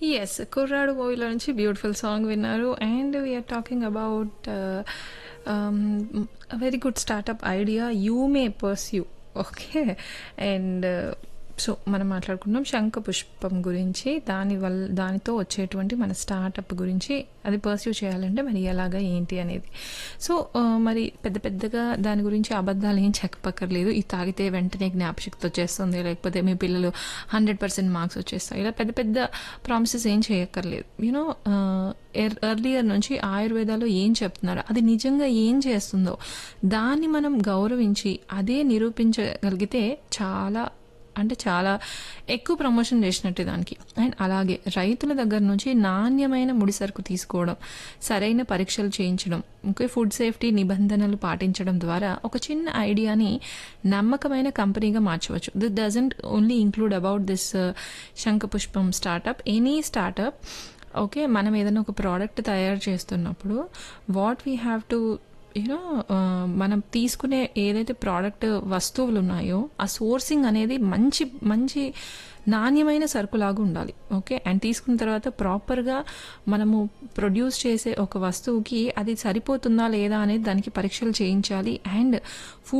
Yes. 'Kurradu' మూవీలో నుంచి beautiful song విన్నారు. And we are talking about ah, very good startup idea you may pursue. Okay. And so, మనం మాట్లాడుకున్నాం శంఖ పుష్పం గురించి. దాని వల్ దానితో వచ్చేటువంటి మన స్టార్టప్ గురించి అది పర్స్యూ చేయాలంటే మరి ఎలాగా ఏంటి అనేది. సో, ఆహ్, మరి పెద్ద పెద్దగా దాని గురించి అబద్ధాలు ఏం చెప్పక్కర్లేదు. ఇది తాగితే వెంటనే జ్ఞాపశక్తి వచ్చేస్తుంది. లేకపోతే మీ పిల్లలు 100% మార్క్స్ వచ్చేస్తాయి. ఇలా పెద్ద పెద్ద ప్రామిసెస్ ఏం చేయక్కర్లేదు. యూనో ఆహ్, ఎర్ ఎర్లియర్ నుంచి ఆయుర్వేదాలో ఏం చెప్తున్నారో అది నిజంగా ఏం చేస్తుందో దాన్ని మనం గౌరవించి అదే నిరూపించగలిగితే చాలా అంటే చాలా ఎక్కువ ప్రమోషన్ చేసినట్టే దానికి. అండ్ అలాగే రైతుల దగ్గర నుంచి నాణ్యమైన ముడి సరుకు తీసుకోవడం, సరైన పరీక్షలు చేయించడం, ఓకే ఫుడ్ సేఫ్టీ నిబంధనలు పాటించడం ద్వారా ఒక చిన్న ఐడియాని నమ్మకమైన కంపెనీగా మార్చవచ్చు. This doesn't only include about this శంఖపుష్పం స్టార్టప్. Any startup okay. మనం ఏదైనా ఒక ప్రోడక్ట్ తయారు చేస్తున్నప్పుడు what we have to you know ah, మనం తీసుకునే ఏదైతే ప్రోడక్ట్ వస్తువులు ఉన్నాయో ఆ సోర్సింగ్ అనేది మంచి మంచి నాణ్యమైన సరుకులాగా ఉండాలి. ఓకే. అండ్ తీసుకున్న తర్వాత ప్రాపర్‌గా మనము ప్రొడ్యూస్ చేసే ఒక వస్తువుకి అది సరిపోతుందా లేదా అనేది దానికి పరీక్షలు చేయించాలి. And food